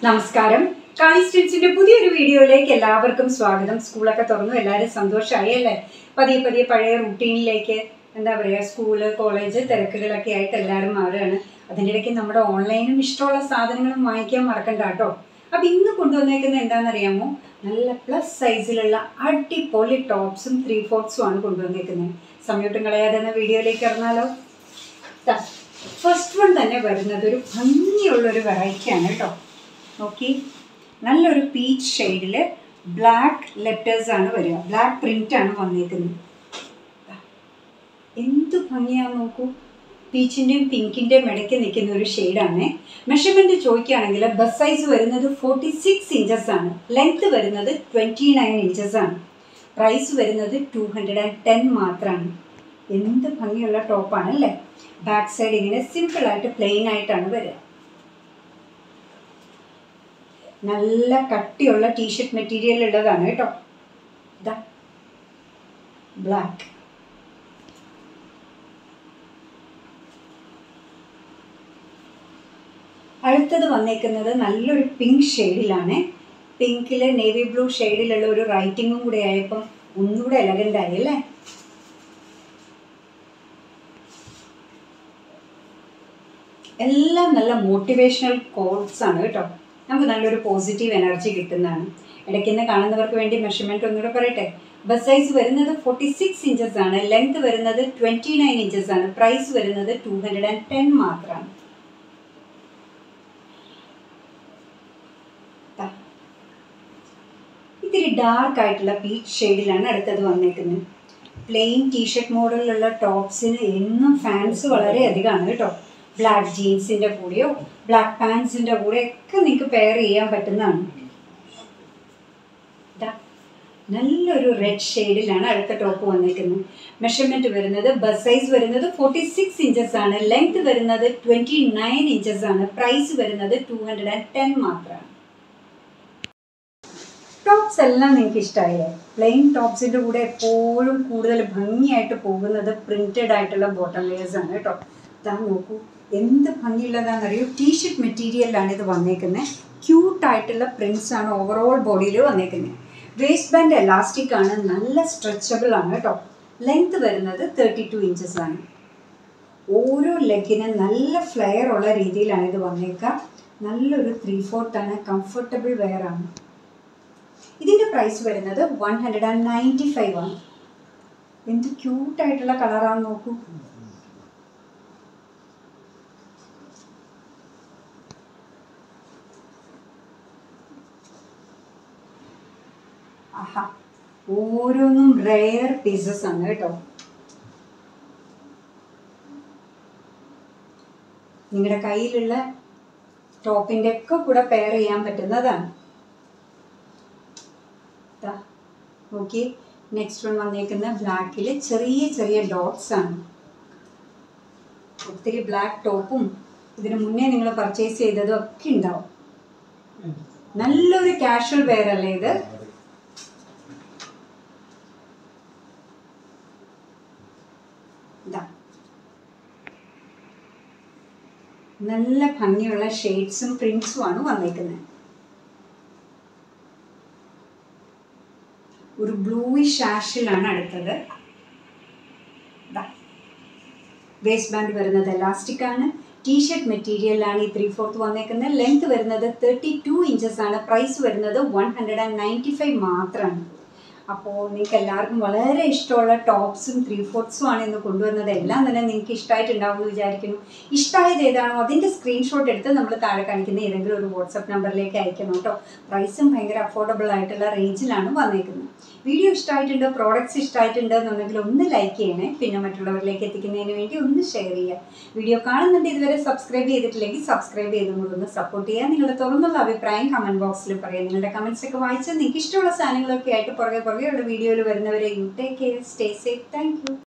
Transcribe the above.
നമസ്കാരം കാണി സ്റ്റിച്ചിന്റെ പുതിയൊരു വീഡിയോയിലേക്ക് എല്ലാവർക്കും സ്വാഗതം സ്കൂളൊക്കെ തുറന്നു എല്ലാവരും സന്തോഷമായി അല്ലേ പതിയെ പതിയെ പഴയ റൂട്ടീനിലേക്ക് എന്താ പറയുക സ്കൂള് കോളേജ് തിരക്കുകളൊക്കെ ആയിട്ട് എല്ലാവരും മാറുകയാണ് അതിൻ്റെ ഇടയ്ക്ക് നമ്മുടെ ഓൺലൈനും ഇഷ്ടമുള്ള സാധനങ്ങളും വാങ്ങിക്കാൻ മറക്കണ്ട കേട്ടോ അപ്പം ഇന്ന് കൊണ്ടുവന്നേക്കുന്നത് എന്താണെന്നറിയാമോ നല്ല പ്ലസ് സൈസിലുള്ള അടിപൊളി ടോപ്സും ത്രീ ഫോർട്സും ആണ് കൊണ്ടുവന്നേക്കുന്നത് സമയോട്ടും കളയാതെ എന്ന വീഡിയോയിലേക്ക് ഇറങ്ങാലോ ഫസ്റ്റ് വൺ തന്നെ വരുന്നത് ഒരു ഭംഗിയുള്ള ഒരു വെറൈറ്റിയാണ് കേട്ടോ നോക്കി നല്ലൊരു പീച്ച് ഷെയ്ഡിൽ ബ്ലാക്ക് ലെറ്റേഴ്സ് ആണ് വരിക ബ്ലാക്ക് പ്രിന്റ് ആണ് വന്നേക്കുന്നത് എന്ത് ഭംഗിയാന്ന് നോക്കൂ പീച്ചിൻ്റെയും പിങ്കിൻ്റെയും ഇടയ്ക്ക് നിൽക്കുന്ന ഒരു ഷെയ്ഡാണ് മെഷർമെൻറ്റ് ചോദിക്കുകയാണെങ്കിൽ ബസ് സൈസ് വരുന്നത് ഫോർട്ടി സിക്സ് ഇഞ്ചസ് ആണ് ലെങ്ത് വരുന്നത് ട്വൻറ്റി നയൻ ഇഞ്ചസ് ആണ് പ്രൈസ് വരുന്നത് ടു ഹൺഡ്രഡ് ആൻഡ് ടെൻ മാത്രമാണ് എന്ത് ഭംഗിയുള്ള ടോപ്പാണ് അല്ലേ ബാക്ക് സൈഡ് ഇങ്ങനെ സിമ്പിളായിട്ട് പ്ലെയിൻ ആയിട്ടാണ് വരിക നല്ല കട്ടിയുള്ള ടീഷർട്ട് മെറ്റീരിയൽ ഉള്ളതാണ് കേട്ടോ ഇതാ ബ്ലാക്ക് അടുത്തത് വന്നേക്കുന്നത് നല്ലൊരു പിങ്ക് ഷെയ്ഡിലാണ് പിങ്കിൽ നേവി ബ്ലൂ ഷെയ്ഡിലുള്ള ഒരു റൈറ്റിങ്ങും കൂടെ ആയപ്പം ഒന്നുകൂടെ എലഗൻ്റ് ആയി അല്ലേ എല്ലാം നല്ല മോട്ടിവേഷണൽ കോഡ്സ് ആണ് കേട്ടോ നമുക്ക് നല്ലൊരു പോസിറ്റീവ് എനർജി കിട്ടുന്നതാണ് ഇടയ്ക്കുന്ന കാണുന്നവർക്ക് വേണ്ടി മെഷർമെൻറ്റ് ഒന്നുകൂടെ പറയട്ടെ ബസ് സൈസ് വരുന്നത് ഫോർട്ടി സിക്സ് ഇഞ്ചസ് ആണ് ലെങ്ത് വരുന്നത് ട്വൻറ്റി നയൻ ഇഞ്ചസ് ആണ് പ്രൈസ് വരുന്നത് ടു ഹൺഡ്രഡ് ആൻഡ് ടെൻ മാത്രമാണ് ഇത്തിരി ഡാർക്ക് ആയിട്ടുള്ള പീച്ച് ഷെയ്ഡിലാണ് അടുത്തത് വന്നേക്കുന്നത് പ്ലെയിൻ ടീഷർട്ട് മോഡലിലുള്ള ടോപ്സിന് എന്നും ഫാൻസ് വളരെ അധികമാണ് കേട്ടോ ബ്ലാക്ക് ജീൻസിൻ്റെ കൂടെയോ ബ്ലാക്ക് പാൻസിൻ്റെ കൂടെയോ ഒക്കെ നിങ്ങൾക്ക് പെയർ ചെയ്യാൻ പറ്റുന്നതാണ് നല്ലൊരു റെഡ് ഷെയ്ഡിലാണ് അടുത്ത ടോപ്പ് വന്നിരിക്കുന്നത് മെഷർമെൻറ്റ് വരുന്നത് ബസ് സൈസ് വരുന്നത് ഫോർട്ടി സിക്സ് ഇഞ്ചസ് ആണ് ലെങ്ത് വരുന്നത് ട്വൻറ്റി നയൻ ഇഞ്ചസ് ആണ് പ്രൈസ് വരുന്നത് ടു ഹൺഡ്രഡ് ആൻഡ് ടെൻ മാത്രമാണ് ടോപ്സ് എല്ലാം നിങ്ങൾക്ക് ഇഷ്ടമായില്ലേ പ്ലെയിൻ ടോപ്സിൻ്റെ കൂടെ എപ്പോഴും കൂടുതൽ ഭംഗിയായിട്ട് പോകുന്നത് പ്രിൻറ്റഡ് ആയിട്ടുള്ള ബോട്ടം ലെയേഴ്സ് ആണ് കേട്ടോ ഇതാ നോക്കൂ എന്ത് ഭംഗിയുള്ളതാണെന്നറിയോ ടീഷർട്ട് മെറ്റീരിയലാണ് ഇത് വന്നേക്കുന്നത് ക്യൂട്ടായിട്ടുള്ള പ്രിൻസ് ആണ് ഓവറോൾ ബോഡിയിൽ വന്നേക്കുന്നത് വേസ്റ്റ് ബാൻഡ് എലാസ്റ്റിക് ആണ് നല്ല സ്ട്രെച്ചബിൾ ആണ് കേട്ടോ ലെങ്ത് വരുന്നത് തേർട്ടി ടു ഇഞ്ചസ് ആണ് ഓരോ ലെഗിന് നല്ല ഫ്ലെയർ ഉള്ള രീതിയിലാണ് ഇത് വന്നേക്കുക നല്ലൊരു ത്രീ ഫോർത്ത് ആണ് കംഫർട്ടബിൾ വെയർ ആണ് ഇതിൻ്റെ പ്രൈസ് വരുന്നത് one hundred and ninety five ആണ് എന്ത് ക്യൂട്ടായിട്ടുള്ള കളറാണെന്ന് നോക്കൂ ആഹാ ഓരോന്നും റെയർ പീസസ് ആണ് കേട്ടോ നിങ്ങളുടെ കയ്യിലുള്ള ടോപ്പിൻ്റെ ഒക്കെ കൂടെ പെയർ ചെയ്യാൻ പറ്റുന്നതാണ് നോക്കി നെക്സ്റ്റ് വൺ വന്നേക്കുന്ന ബ്ലാക്കിൽ ചെറിയ ചെറിയ ഡോട്ട്സ് ആണ് ഒത്തിരി ബ്ലാക്ക് ടോപ്പും ഇതിന് മുന്നേ നിങ്ങൾ പർച്ചേസ് ചെയ്തതും ഒക്കെ ഉണ്ടാവും നല്ലൊരു കാഷ്വൽ വെയർ അല്ലേ ഇത് ഇതാ നല്ല ഭംഗിയുള്ള ഷെയ്ഡ്സും പ്രിന്റ്സും ആണ് വന്നേക്കുന്നത് ഒരു ബ്ലൂയിഷ് ആഷിലാണ് അടുത്തത് വേസ്റ്റ് ബാൻഡ് വരുന്നത് എലാസ്റ്റിക് ആണ് ടീഷർട്ട് മെറ്റീരിയലാണ് ഈ ത്രീ ഫോർത്ത് വന്നേക്കുന്നത് ലെങ്ത് വരുന്നത് തേർട്ടി ടു ഇഞ്ചസ് ആണ് പ്രൈസ് വരുന്നത് one hundred and ninety five മാത്രമാണ് അപ്പോൾ നിങ്ങൾക്ക് എല്ലാവർക്കും വളരെ ഇഷ്ടമുള്ള ടോപ്സും ത്രീ ഫോർട്സും ആണ് ഇന്ന് കൊണ്ടുവന്നത് എല്ലാം തന്നെ നിങ്ങൾക്ക് ഇഷ്ടമായിട്ടുണ്ടാവും എന്ന് വിചാരിക്കുന്നു ഇഷ്ടമായത് ഏതാണോ അതിൻ്റെ സ്ക്രീൻഷോട്ട് എടുത്ത് നമ്മൾ താഴെ കാണിക്കുന്ന ഏതെങ്കിലും ഒരു വാട്സപ്പ് നമ്പറിലേക്ക് അയക്കണം കേട്ടോ പ്രൈസും ഭയങ്കര അഫോർഡബിൾ ആയിട്ടുള്ള റേഞ്ചിലാണ് വന്നേക്കുന്നത് വീഡിയോ ഇഷ്ടമായിട്ടുണ്ട് പ്രോഡക്റ്റ്സ് ഇഷ്ടമായിട്ടുണ്ട് എന്നുണ്ടെങ്കിൽ ഒന്ന് ലൈക്ക് ചെയ്യണേ പിന്നെ മറ്റുള്ളവരിലേക്ക് എത്തിക്കുന്നതിന് വേണ്ടി ഒന്ന് ഷെയർ ചെയ്യുക വീഡിയോ കാണുന്നുണ്ട് ഇതുവരെ സബ്സ്ക്രൈബ് ചെയ്തിട്ടില്ലെങ്കിൽ സബ്സ്ക്രൈബ് ചെയ്തും കൂടെ ഒന്ന് സപ്പോർട്ട് ചെയ്യുക നിങ്ങളുടെ തുറന്നുള്ള അഭിപ്രായം കമൻറ്റ് ബോക്സിൽ പറയാം നിങ്ങളുടെ കമൻറ്റ്സ് ഒക്കെ വായിച്ച് നിങ്ങൾക്ക് ഇഷ്ടമുള്ള സാധനങ്ങളൊക്കെ ആയിട്ട് പുറകെ പുറകെയുള്ള വീഡിയോയിൽ വരുന്നവരെ you take care stay safe thank U